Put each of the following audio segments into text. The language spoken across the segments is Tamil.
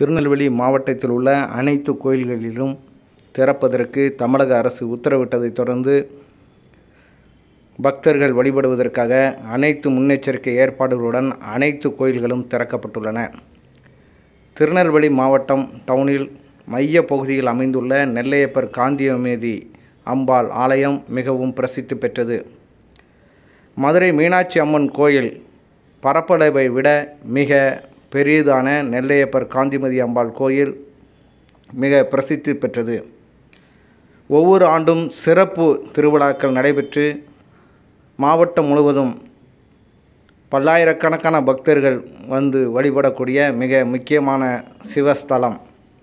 திருநெல்வேலி மாவட்டத்தில் உள்ள அனைத்து கோயில்களிலும் திறப்பதற்கு தமிழக அரசு உத்தரவிட்டதைத் தொடர்ந்து பக்தர்கள் வழிபடுவதற்காக அனைத்து முன்னெச்சரிக்கை ஏற்பாடுகளுடன் அனைத்து கோயில்களும் திறக்கப்பட்டுள்ளன திருநெல்வேலி மாவட்டம் டவுனில் மைய பகுதியில் அமைந்துள்ள நெல்லையப்பர் காந்தியமேதி அம்பாள் ஆலயம் மிகவும் பிரசித்தி பெற்றது மதுரை மீனாட்சி அம்மன் கோயில் பரப்பளவை விட மிக பெரியதான நெல்லையப்பர் காந்திமதி அம்பாள் கோயில் மிக பிரசித்தி பெற்றது ஒவ்வொரு ஆண்டும் சிறப்பு திருவிழாக்கள் நடைபெற்று மாவட்டம் முழுவதும் பல்லாயிரக்கணக்கான பக்தர்கள் வந்து வழிபடக்கூடிய மிக முக்கியமான சிவஸ்தலம்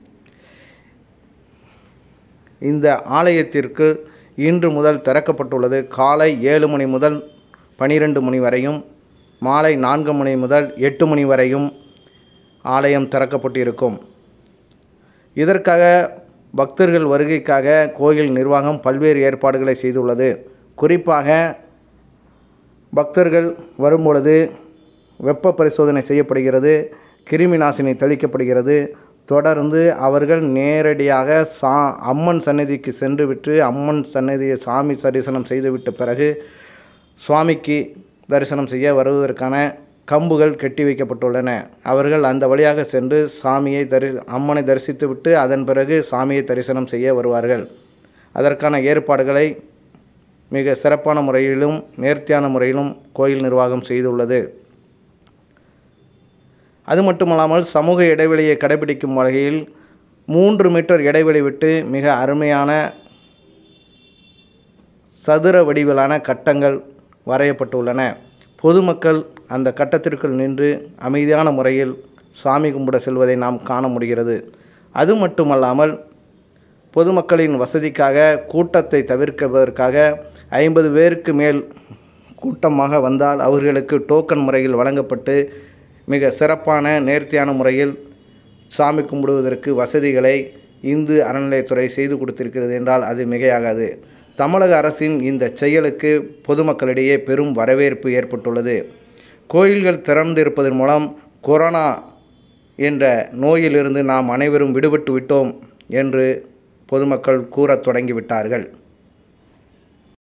இந்த ஆலயத்திற்கு இன்று முதல் திறக்கப்பட்டுள்ளது காலை ஏழு மணி முதல் பனிரெண்டு மணி வரையும் மாலை நான்கு மணி முதல் எட்டு மணி வரையும் ஆலயம் திறக்கப்பட்டிருக்கும் இதற்காக பக்தர்கள் வருகைக்காக கோயில் நிர்வாகம் பல்வேறு ஏற்பாடுகளை செய்துள்ளது குறிப்பாக பக்தர்கள் வரும்பொழுது வெப்ப பரிசோதனை செய்யப்படுகிறது கிருமி நாசினி தெளிக்கப்படுகிறது தொடர்ந்து அவர்கள் நேரடியாக சா அம்மன் சன்னதிக்கு சென்று விட்டு அம்மன் சன்னதியை சாமி தரிசனம் செய்துவிட்ட பிறகு சுவாமிக்கு தரிசனம் செய்ய வருவதற்கான கம்புகள் கட்டி வைக்கப்பட்டுள்ளன அவர்கள் அந்த வழியாக சென்று சாமியை தரி அம்மனை தரிசித்துவிட்டு அதன் பிறகு சாமியை தரிசனம் செய்ய வருவார்கள் அதற்கான ஏற்பாடுகளை மிக சிறப்பான முறையிலும் நேர்த்தியான முறையிலும் கோயில் நிர்வாகம் செய்துள்ளது அது மட்டுமல்லாமல் சமூக இடைவெளியை கடைபிடிக்கும் வகையில் மூன்று மீட்டர் இடைவெளி விட்டு மிக அருமையான சதுர வடிவிலான கட்டங்கள் வரையப்பட்டுள்ளன பொதுமக்கள் அந்த கட்டத்திற்குள் நின்று அமைதியான முறையில் சாமி கும்பிட செல்வதை நாம் காண முடிகிறது அது மட்டுமல்லாமல் பொதுமக்களின் வசதிக்காக கூட்டத்தை தவிர்ப்பதற்காக ஐம்பது பேருக்கு மேல் கூட்டமாக வந்தால் அவர்களுக்கு டோக்கன் முறையில் வழங்கப்பட்டு மிக சிறப்பான நேர்த்தியான முறையில் சாமி கும்பிடுவதற்கு வசதிகளை இந்து அறநிலையத்துறை செய்து கொடுத்திருக்கிறது என்றால் அது மிகையாகாது தமிழக அரசின் இந்த செயலுக்கு பொதுமக்களிடையே பெரும் வரவேற்பு ஏற்பட்டுள்ளது கோயில்கள் திறந்திருப்பதன் மூலம் கொரோனா என்ற நோயிலிருந்து நாம் அனைவரும் விடுபட்டு விட்டோம் என்று பொதுமக்கள் கூறத் தொடங்கிவிட்டார்கள்